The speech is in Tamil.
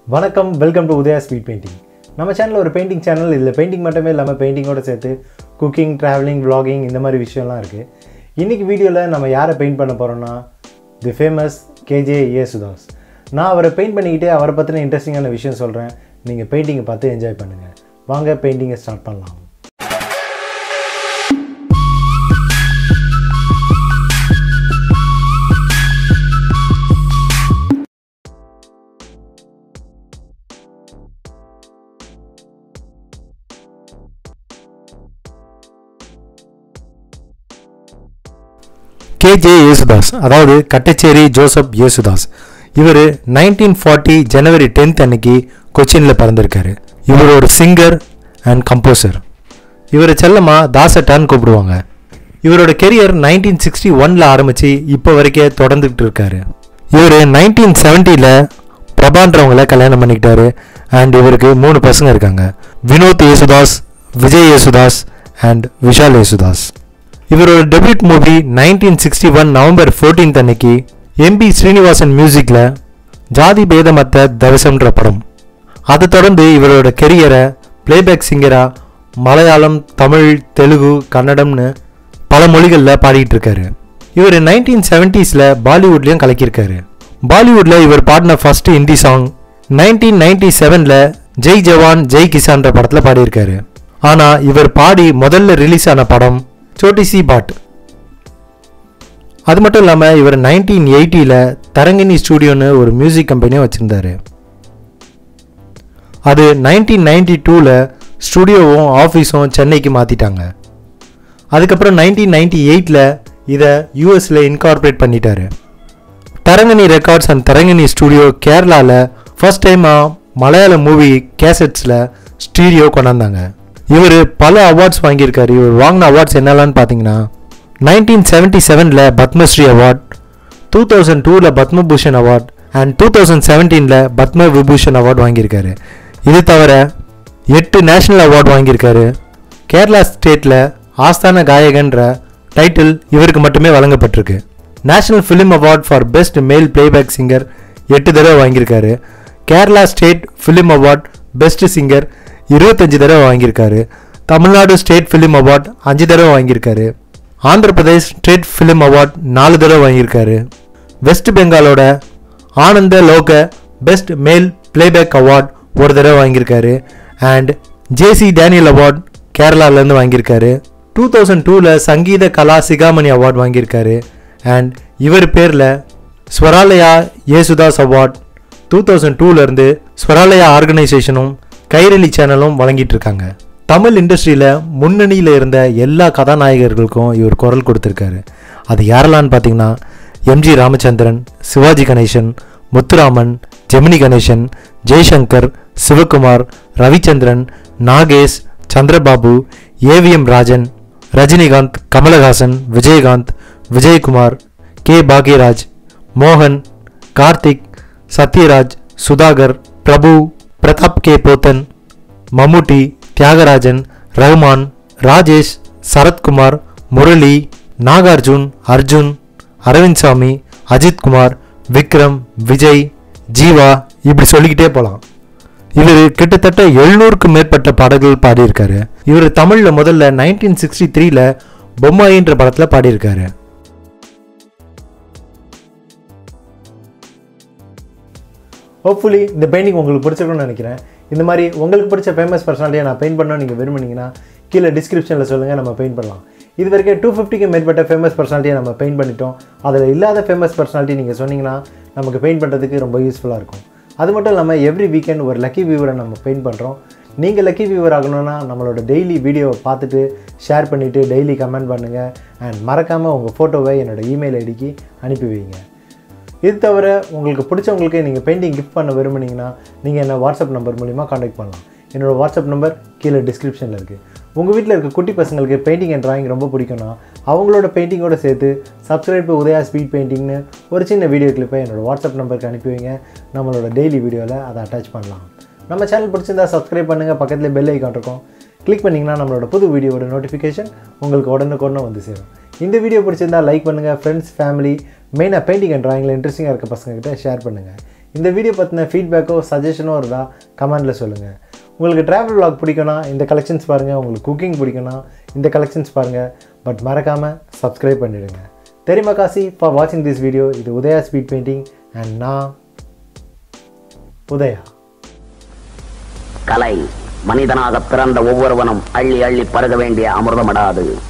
வணக்கம் welcome to Udaya speed painting நம்ம சேனல் ஒரு பெயிண்டிங் சேனல் இதில் பெயிண்டிங் மட்டுமே இல்லாமல் பெயிண்டிங்கோட சேர்த்து குக்கிங் ட்ராவலிங் vlogging இந்த மாதிரி விஷயம்லாம் இருக்குது இன்றைக்கி வீடியோவில் நம்ம யாரை பெயிண்ட் பண்ண போகிறோம்னா தி ஃபேமஸ் கேஜே ஏசுதாஸ் நான் அவரை பெயிண்ட் பண்ணிக்கிட்டே அவரை பற்றின இன்ட்ரெஸ்டிங்கான விஷயம் சொல்கிறேன் நீங்கள் பெயிண்டிங்கை பார்த்து என்ஜாய் பண்ணுங்கள் வாங்க பெயிண்டிங்கை ஸ்டார்ட் பண்ணலாம் கேஜே யேசுதாஸ் அதாவது கட்டச்சேரி ஜோசப் யேசுதாஸ் இவர் நைன்டீன் ஃபார்ட்டி ஜனவரி டென்த் அன்னைக்கு கொச்சினில் பிறந்திருக்காரு இவர் ஒரு சிங்கர் அண்ட் கம்போசர் இவரை செல்லமாக தாசட்டான்னு கூப்பிடுவாங்க இவரோட கெரியர் நைன்டீன் சிக்ஸ்டி ஒனில் ஆரம்பித்து இப்போ வரைக்கும் தொடர்ந்துக்கிட்டு இருக்காரு இவர் நைன்டீன் செவன்ட்டியில் பிரபான்றவங்கள கல்யாணம் பண்ணிக்கிட்டாரு அண்ட் இவருக்கு மூணு பசங்க இருக்காங்க வினோத் யேசுதாஸ் விஜய் யேசுதாஸ் அண்ட் விஷால் யேசுதாஸ் இவரோட debut movie nineteen sixty one November fourteenth அன்னைக்கு எம்பி ஸ்ரீனிவாசன் மியூசிக்கில் ஜாதி பேதமத்த தவசம்ன்ற படம் அதை தொடர்ந்து இவரோட கெரியரை பிளேபேக் சிங்கராக மலையாளம் தமிழ் தெலுங்கு கன்னடம்னு பல மொழிகளில் பாடிட்டு இருக்காரு இவர் நைன்டீன் செவன்ட்டீஸில் பாலிவுட்லேயும் கலக்கியிருக்காரு பாலிவுட்டில் இவர் பாடின first Hindi song nineteen ninety செவனில் ஜெய் ஜவான் ஜெய் கிசான்ற படத்தில் பாடியிருக்காரு ஆனால் இவர் பாடி முதல்ல ரிலீஸ் ஆன படம் சோட்டி சி பாட் அது மட்டும் இல்லாமல் இவர் நைன்டீன் எயிட்டியில் தரங்கினி ஸ்டூடியோன்னு ஒரு மியூசிக் கம்பெனியும் வச்சுருந்தாரு அது நைன்டீன் நைன்டி டூவில் ஸ்டுடியோவும் ஆஃபீஸும் சென்னைக்கு மாற்றிட்டாங்க அதுக்கப்புறம் நைன்டீன் நைன்டி எயிட்டில் இதை யூஎஸில் இன்கார்பரேட் பண்ணிட்டாரு Tharangini records and Tharangini studio கேரளாவில் ஃபர்ஸ்ட் டைமாக மலையாள மூவி கேசட்ஸில் ஸ்டீரியோ கொண்டாந்தாங்க இவர் பல அவார்ட்ஸ் வாங்கியிருக்காரு இவர் வாங்கின அவார்ட்ஸ் என்னெல்லாம்னு பார்த்தீங்கன்னா நைன்டீன் செவன்ட்டி செவனில் பத்மஸ்ரீ அவார்ட் டூ தௌசண்ட் டூவில் Padma Bhushan award and two thousand செவன்டீனில் பத்ம விபூஷன் அவார்ட் வாங்கியிருக்காரு இது தவிர எட்டு நேஷனல் அவார்ட் வாங்கியிருக்காரு கேரளா ஸ்டேட்டில் ஆஸ்தான காயகன்ற டைட்டில் இவருக்கு மட்டுமே வழங்கப்பட்டிருக்கு national film award for best male playback singer எட்டு தடவை வாங்கியிருக்காரு Kerala state film award best singer இருபத்தஞ்சு தடவை வாங்கியிருக்காரு தமிழ்நாடு ஸ்டேட் ஃபிலிம் அவார்ட் அஞ்சு தடவை வாங்கியிருக்காரு Andhra Pradesh state film award நாலு தடவை வாங்கியிருக்காரு வெஸ்ட் பெங்காலோட ஆனந்த லோக பெஸ்ட் மேல் பிளேபேக் அவார்ட் ஒரு தடவை வாங்கியிருக்காரு அண்ட் ஜேசி டேனியல் அவார்ட் கேரளாலேருந்து வாங்கியிருக்காரு டூ தௌசண்ட் டூவில் சங்கீத கலா சிகாமணி அவார்ட் வாங்கியிருக்காரு அண்ட் இவர் பேரில் Swaralaya Yesudas award two thousand டூலேருந்து ஸ்வராலயா ஆர்கனைசேஷனும் கைரளி சேனலும் வழங்கிட்டு இருக்காங்க தமிழ் இண்டஸ்ட்ரியில் முன்னணியில் இருந்த எல்லா கதாநாயகர்களுக்கும் இவர் குரல் கொடுத்துருக்காரு அது யாரெல்லாம்னு பார்த்தீங்கன்னா MG Ramachandran Sivaji Ganesan Muthuraman Gemini Ganesan Jaishankar Sivakumar Ravichandran Nagesh Chandrababu AVM Rajan Rajinikanth Kamal Haasan Vijayakanth Vijayakumar K Bhagyaraj மோகன் கார்த்திக் சத்யராஜ் சுதாகர் பிரபு பிரதாப் கே போத்தன் மம்முட்டி தியாகராஜன் ரஹ்மான் ராஜேஷ் சரத்குமார் முரளி நாகார்ஜுன் அர்ஜுன் அரவிந்த் சாமி அஜித் குமார் விக்ரம் விஜய் ஜீவா இப்படி சொல்லிக்கிட்டே போகலாம் இவர் கிட்டத்தட்ட எழுநூறுக்கும் மேற்பட்ட பாடல்கள் பாடியிருக்காரு இவர் தமிழில் முதல்ல நைன்டீன் சிக்ஸ்டி த்ரீல பொம்மாயின்ற படத்தில் பாடியிருக்காரு ஹோப்ஃபுல்லி இந்த பெயிண்டிங் உங்களுக்கு பிடிச்சிருக்கும்னு நினைக்கிறேன் இந்த மாதிரி உங்களுக்கு பிடிச்ச ஃபேமஸ் பர்சனாலிட்டியை நான் பெயிண்ட் பண்ணணும் நீங்கள் விரும்புனீங்கன்னா கீழே டிஸ்கிரிப்ஷனில் சொல்லுங்கள் நம்ம பெயிண்ட் பண்ணலாம் இது வரைக்கும் டூ ஃபிஃப்டிக்கு மேற்பட்ட ஃபேமஸ் பர்சனாலிட்டியை நம்ம பெயிண்ட் பண்ணிட்டோம் அதில் இல்லாத ஃபேமஸ் பர்சனாலிட்டி நீங்கள் சொன்னீங்கன்னா நமக்கு பெயிண்ட் பண்ணுறதுக்கு ரொம்ப யூஸ்ஃபுல்லாக இருக்கும் அது மட்டும் இல்லாமல் எவ்ரி வீக்கெண்ட் ஒரு லக்கி வியூவரை நம்ம பெயிண்ட் பண்ணுறோம் நீங்கள் லக்கி வியூவர் ஆகணும்னா நம்மளோட டெய்லி வீடியோவை பார்த்துட்டு ஷேர் பண்ணிவிட்டு டெய்லி கமெண்ட் பண்ணுங்கள் அண்ட் மறக்காமல் உங்கள் ஃபோட்டோவை என்னோட இமெயில் ஐடிக்கு அனுப்பி வைங்க இது தவிர உங்களுக்கு பிடிச்சவங்களுக்கு நீங்கள் பெயிண்டிங் கிஃப்ட் பண்ண விரும்புனீங்கன்னா நீங்கள் என்ன வாட்ஸ்அப் நம்பர் மூலிமா காண்டாக்ட் பண்ணலாம் என்னோட வாட்ஸ்அப் நம்பர் கீழே டிஸ்கிரிப்ஷனில் இருக்குது உங்கள் வீட்டில் இருக்க குட்டி பசங்களுக்கு பெயிண்டிங் அண்ட் டிராயிங் ரொம்ப பிடிக்கும்னா அவங்களோட பெயிண்டிங்கோட சேர்த்து சப்ஸ்கிரைப் உதயா ஸ்பீட் பெயிண்டிங்னு ஒரு சின்ன வீடியோ கிளிப்பை என்னோட வாட்ஸ்அப் நம்பருக்கு அனுப்பி வைங்க நம்மளோட டெய்லி வீடியோவில் அதை அட்டாச் பண்ணலாம் நம்ம சேனல் பிடிச்சிருந்தா சப்ஸ்கிரைப் பண்ணுங்கள் பக்கத்தில் பெல் ஐக்கான் இருக்கும் கிளிக் பண்ணிங்கன்னா நம்மளோட புது வீடியோவோட நோட்டிஃபிகேஷன் உங்களுக்கு உடனுக்குடனே வந்து சேரும் இந்த வீடியோ பிடிச்சிருந்தா லைக் பண்ணுங்கள் ஃப்ரெண்ட்ஸ் ஃபேமிலி மெயினாக பெயிண்டிங் அண்ட் ட்ராயிங்கில் இன்ட்ரெஸ்டிங்காக இருக்க பசங்கக்கிட்ட ஷேர் பண்ணுங்கள் இந்த வீடியோ பற்றின ஃபீட்பேக்கோ சஜஷனோ இருந்தால் கமெண்டில் சொல்லுங்கள் உங்களுக்கு ட்ராவல் vlog பிடிக்கும்னா இந்த கலெக்ஷன்ஸ் பாருங்கள் உங்களுக்கு குக்கிங் பிடிக்கும்னா இந்த கலெக்ஷன்ஸ் பாருங்கள் பட் மறக்காமல் சப்ஸ்கிரைப் பண்ணிடுங்க தெரியுமா காசி ஃபார் வாட்சிங் திஸ் வீடியோ இது உதயா ஸ்பீட் பெயிண்டிங் அண்ட் நான் உதயா கலை மனிதனாக பிறந்த ஒவ்வொருவனும் அள்ளி அள்ளி பருக வேண்டிய அமிர்தமடாது